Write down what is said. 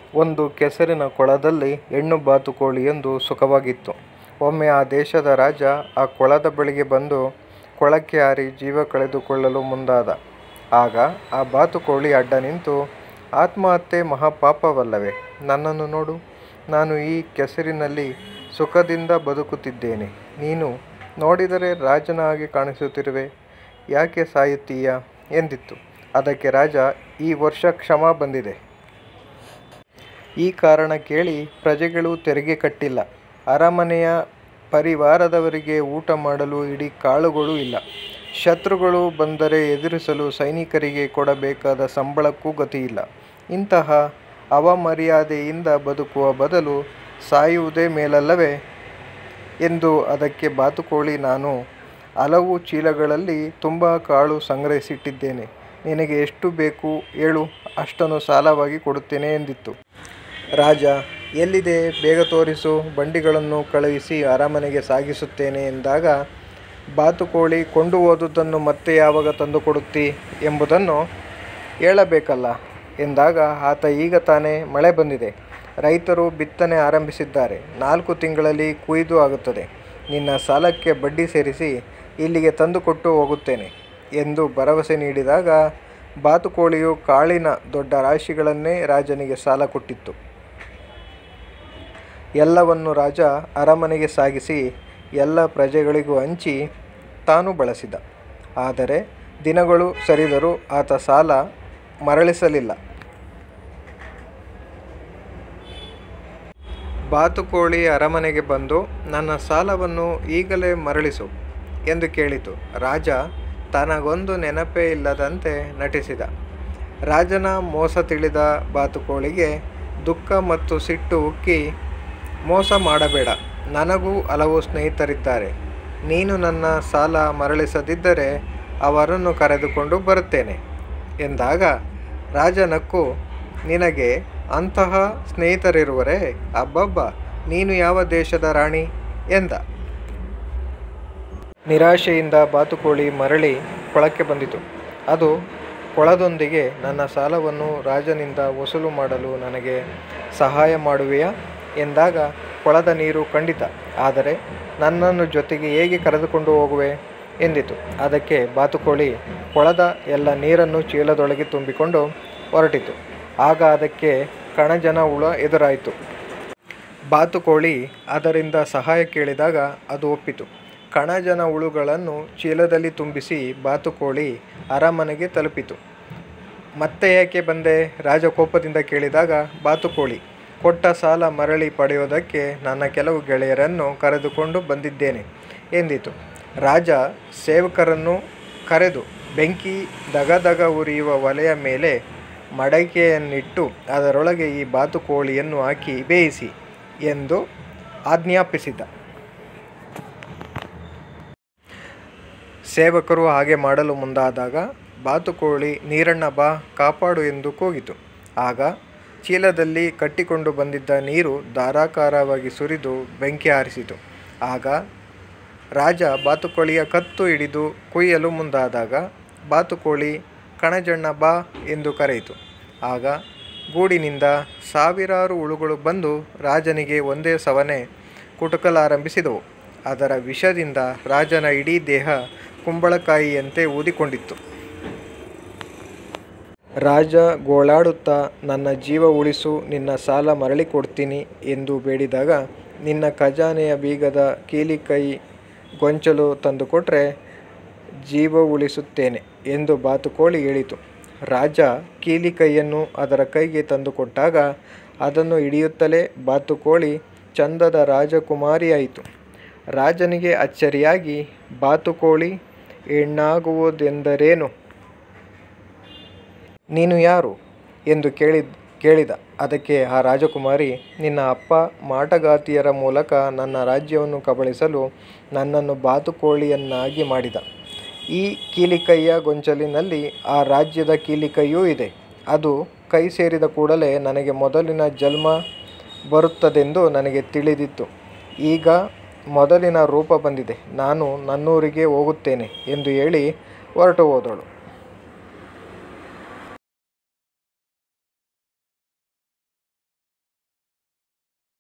ಒಂದು ಕೆಸರಿನ ಕೊಳದಲ್ಲಿ ಹೆಣ್ಣು ಬಾತುಕೋಳಿಯೊಂದು ಸುಖವಾಗಿತ್ತು. ಒಮ್ಮೆ ಆ ದೇಶದ ರಾಜ ಆ ಕೊಳದ ಬಳಿಗೆ ಬಂದು ಕೊಳಕ್ಕೆ ಹಾರಿ ಜೀವ ಕಳೆದುಕೊಳ್ಳಲು ಮುಂದಾದ. ಆಗ ಆ ಬಾತುಕೋಳಿ ಅಡ್ಡ ನಿಂತು, ಆತ್ಮಹತ್ಯೆ ಮಹಾಪಾಪವಲ್ಲವೇ? ನನ್ನನ್ನು ನೋಡು, ನಾನು ಈ ಕೆಸರಿನಲ್ಲಿ ಸುಖದಿಂದ ಬದುಕುತ್ತಿದ್ದೇನೆ. ನೀನು ನೋಡಿದರೆ ರಾಜನ ಹಾಗೆ ಕಾಣಿಸುತ್ತಿರುವೆ. ಯಾಕೆ ಸಾಯುತ್ತೀಯ? ಎಂದಿತು. ಅದಕ್ಕೆ ರಾಜ, ಈ ವರ್ಷ ಕ್ಷಾಮ ಬಂದಿದೆ. ಈ ಕಾರಣ ಕೇಳಿ ಪ್ರಜೆಗಳು ತೆರಿಗೆ ಕಟ್ಟಿಲ್ಲ. ಅರಮನೆಯ ಪರಿವಾರದವರಿಗೆ ಊಟ ಮಾಡಲು ಹಿಡಿ ಕಾಳುಗಳೂ ಇಲ್ಲ. ಶತ್ರುಗಳು ಬಂದರೆ ಎದುರಿಸಲು ಸೈನಿಕರಿಗೆ ಕೊಡಬೇಕಾದ ಸಂಬಳಕ್ಕೂ ಗತಿಯಿಲ್ಲ. ಇಂತಹ ಅವಮರ್ಯಾದೆಯಿಂದ ಬದುಕುವ ಬದಲು ಸಾಯುವುದೇ ಮೇಲಲ್ಲವೇ? ಎಂದ. ಅದಕ್ಕೆ ಬಾತುಕೋಳಿ, ನಾನು ಹಲವು ಚೀಲಗಳಲ್ಲಿ ತುಂಬಾ ಕಾಳು ಸಂಗ್ರಹಿಸಿಟ್ಟಿದ್ದೇನೆ. ನಿನಗೆ ಎಷ್ಟು ಬೇಕು ಹೇಳು, ಅಷ್ಟನ್ನು ಸಾಲವಾಗಿ ಕೊಡುತ್ತೇನೆ ಎಂದಿತು. ರಾಜ, ಎಲ್ಲಿದೆ ಬೇಗ ತೋರಿಸು, ಬಂಡಿಗಳನ್ನು ಕಳುಹಿಸಿ ಅರಮನೆಗೆ ಸಾಗಿಸುತ್ತೇನೆ ಎಂದಾಗ ಬಾತುಕೋಳಿ, ಕೊಂಡು ಹೋದುದನ್ನು ಮತ್ತೆ ಯಾವಾಗ ತಂದುಕೊಡುತ್ತೀ ಎಂಬುದನ್ನು ಹೇಳಬೇಕಲ್ಲ ಎಂದಾಗ ಆತ, ಈಗ ತಾನೇ ಮಳೆ ಬಂದಿದೆ. ರೈತರು ಬಿತ್ತನೆ ಆರಂಭಿಸಿದ್ದಾರೆ. ನಾಲ್ಕು ತಿಂಗಳಲ್ಲಿ ಕೊಯ್ಲು ಆಗುತ್ತದೆ. ನಿನ್ನ ಸಾಲಕ್ಕೆ ಬಡ್ಡಿ ಸೇರಿಸಿ ಇಲ್ಲಿಗೆ ತಂದುಕೊಟ್ಟು ಹೋಗುತ್ತೇನೆ ಎಂದು ಭರವಸೆ ನೀಡಿದಾಗ ಬಾತುಕೋಳಿಯು ಕಾಳಿನ ದೊಡ್ಡ ರಾಶಿಗಳನ್ನೇ ರಾಜನಿಗೆ ಸಾಲ ಕೊಟ್ಟಿತು. ಎಲ್ಲವನ್ನೂ ರಾಜ ಅರಮನೆಗೆ ಸಾಗಿಸಿ ಎಲ್ಲ ಪ್ರಜೆಗಳಿಗೂ ಹಂಚಿ ತಾನೂ ಬಳಸಿದ. ಆದರೆ ದಿನಗಳು ಸರಿದರೂ ಆತ ಸಾಲ ಮರಳಿಸಲಿಲ್ಲ. ಬಾತುಕೋಳಿ ಅರಮನೆಗೆ ಬಂದು, ನನ್ನ ಸಾಲವನ್ನು ಈಗಲೇ ಮರಳಿಸು ಎಂದು ಕೇಳಿತು. ರಾಜ ತನಗೊಂದು ನೆನಪೇ ಇಲ್ಲದಂತೆ ನಟಿಸಿದ. ರಾಜನ ಮೋಸ ತಿಳಿದ ಬಾತುಕೋಳಿಗೆ ದುಃಖ ಮತ್ತು ಸಿಟ್ಟು ಉಕ್ಕಿ, ಮೋಸ ಮಾಡಬೇಡ, ನನಗೂ ಹಲವು ಸ್ನೇಹಿತರಿದ್ದಾರೆ. ನೀನು ನನ್ನ ಸಾಲ ಮರಳಿಸದಿದ್ದರೆ ಅವರನ್ನು ಕರೆದುಕೊಂಡು ಬರುತ್ತೇನೆ ಎಂದಾಗ ರಾಜ ನಕ್ಕು, ನಿನಗೆ ಅಂತಹ ಸ್ನೇಹಿತರಿರುವರೇ? ಅಬ್ಬಬ್ಬಾ, ನೀನು ಯಾವ ದೇಶದ ರಾಣಿ? ಎಂದ. ನಿರಾಶೆಯಿಂದ ಬಾತುಕೋಳಿ ಮರಳಿ ಕೊಳಕ್ಕೆ ಬಂದಿತು. ಅದು ಕೊಳದೊಂದಿಗೆ, ನನ್ನ ಸಾಲವನ್ನು ರಾಜನಿಂದ ವಸೂಲು ಮಾಡಲು ನನಗೆ ಸಹಾಯ ಮಾಡುವೆಯಾ ಎಂದಾಗ ಕೊಳದ ನೀರು, ಖಂಡಿತ, ಆದರೆ ನನ್ನನ್ನು ಜೊತೆಗೆ ಹೇಗೆ ಕರೆದುಕೊಂಡು ಹೋಗುವೆ ಎಂದಿತು. ಅದಕ್ಕೆ ಬಾತುಕೋಳಿ ಕೊಳದ ಎಲ್ಲ ನೀರನ್ನು ಚೀಲದೊಳಗೆ ತುಂಬಿಕೊಂಡು ಹೊರಟಿತು. ಆಗ ಅದಕ್ಕೆ ಕಣಜನ ಹುಳ ಎದುರಾಯಿತು. ಬಾತುಕೋಳಿ ಅದರಿಂದ ಸಹಾಯ ಕೇಳಿದಾಗ ಅದು ಒಪ್ಪಿತು. ಕಣಜನ ಹುಳುಗಳನ್ನು ಚೀಲದಲ್ಲಿ ತುಂಬಿಸಿ ಬಾತುಕೋಳಿ ಅರಮನೆಗೆ ತಲುಪಿತು. ಮತ್ತೆ ಯಾಕೆ ಬಂದೆ? ರಾಜ ಕೋಪದಿಂದ ಕೇಳಿದಾಗ ಬಾತುಕೋಳಿ, ಕೊಟ್ಟ ಸಾಲ ಮರಳಿ ಪಡೆಯುವುದಕ್ಕೆ ನನ್ನ ಕೆಲವು ಗೆಳೆಯರನ್ನು ಕರೆದುಕೊಂಡು ಬಂದಿದ್ದೇನೆ ಎಂದಿತು. ರಾಜ ಸೇವಕರನ್ನು ಕರೆದು ಬೆಂಕಿ ಧಗಧಗ ಉರಿಯುವ ಒಲೆಯ ಮೇಲೆ ಮಡಕೆಯನ್ನಿಟ್ಟು ಅದರೊಳಗೆ ಈ ಬಾತುಕೋಳಿಯನ್ನು ಹಾಕಿ ಬೇಯಿಸಿ ಎಂದು ಆಜ್ಞಾಪಿಸಿದ. ಸೇವಕರು ಹಾಗೆ ಮಾಡಲು ಮುಂದಾದಾಗ ಬಾತುಕೋಳಿ, ನೀರಣ್ಣ ಬಾ, ಕಾಪಾಡು ಎಂದು ಕೂಗಿತು. ಆಗ ಚೀಲದಲ್ಲಿ ಕಟ್ಟಿಕೊಂಡು ಬಂದಿದ್ದ ನೀರು ಧಾರಾಕಾರವಾಗಿ ಸುರಿದು ಬೆಂಕಿ ಆರಿಸಿತು. ಆಗ ರಾಜ ಬಾತುಕೋಳಿಯ ಕತ್ತು ಹಿಡಿದು ಕೊಯ್ಯಲು ಮುಂದಾದಾಗ ಬಾತುಕೋಳಿ, ಕಣಜಣ್ಣ ಬಾ ಎಂದು ಕರೆಯಿತು. ಆಗ ಗೂಡಿನಿಂದ ಸಾವಿರಾರು ಹುಳುಗಳು ಬಂದು ರಾಜನಿಗೆ ಒಂದೇ ಸವನೆ ಕುಟುಕಲಾರಂಭಿಸಿದವು. ಅದರ ವಿಷದಿಂದ ರಾಜನ ಇಡೀ ದೇಹ ಕುಂಬಳಕಾಯಿಯಂತೆ ಊದಿಕೊಂಡಿತ್ತು. ರಾಜ ಗೋಳಾಡುತ್ತಾ, ನನ್ನ ಜೀವ ಉಳಿಸು, ನಿನ್ನ ಸಾಲ ಮರಳಿಕೊಡ್ತೀನಿ ಎಂದು ಬೇಡಿದಾಗ, ನಿನ್ನ ಖಜಾನೆಯ ಬೀಗದ ಕೀಲಿಕೈ ಗೊಂಚಲು ತಂದುಕೊಟ್ಟರೆ ಜೀವ ಉಳಿಸುತ್ತೇನೆ ಎಂದು ಬಾತುಕೋಳಿ ಹೇಳಿತು. ರಾಜ ಕೀಲಿಕೈಯನ್ನು ಅದರ ಕೈಗೆ ತಂದುಕೊಟ್ಟಾಗ ಅದನ್ನು ಹಿಡಿಯುತ್ತಲೇ ಬಾತುಕೋಳಿ ಚಂದದ ರಾಜಕುಮಾರಿಯಾಯಿತು. ರಾಜನಿಗೆ ಅಚ್ಚರಿಯಾಗಿ, ಬಾತುಕೋಳಿ ಹೆಣ್ಣಾಗುವುದೆಂದರೇನು? ನೀನು ಯಾರು? ಎಂದು ಕೇಳಿದ. ಅದಕ್ಕೆ ಆ ರಾಜಕುಮಾರಿ, ನಿನ್ನ ಅಪ್ಪ ಮಾಟಗಾತಿಯರ ಮೂಲಕ ನನ್ನ ರಾಜ್ಯವನ್ನು ಕಬಳಿಸಲು ನನ್ನನ್ನು ಬಾತುಕೋಳಿಯನ್ನಾಗಿ ಮಾಡಿದ. ಈ ಕೀಲಿಕೈಯ ಗೊಂಚಲಿನಲ್ಲಿ ಆ ರಾಜ್ಯದ ಕೀಲಿಕೈಯೂ ಇದೆ. ಅದು ಕೈ ಸೇರಿದ ಕೂಡಲೇ ನನಗೆ ಮೊದಲಿನ ಜನ್ಮ ಬರುತ್ತದೆಂದು ನನಗೆ ತಿಳಿದಿತ್ತು. ಈಗ ಮೊದಲಿನ ರೂಪ ಬಂದಿದೆ. ನಾನು ನನ್ನೂರಿಗೆ ಹೋಗುತ್ತೇನೆ ಎಂದು ಹೇಳಿ ಹೊರಟುಹೋದಳು.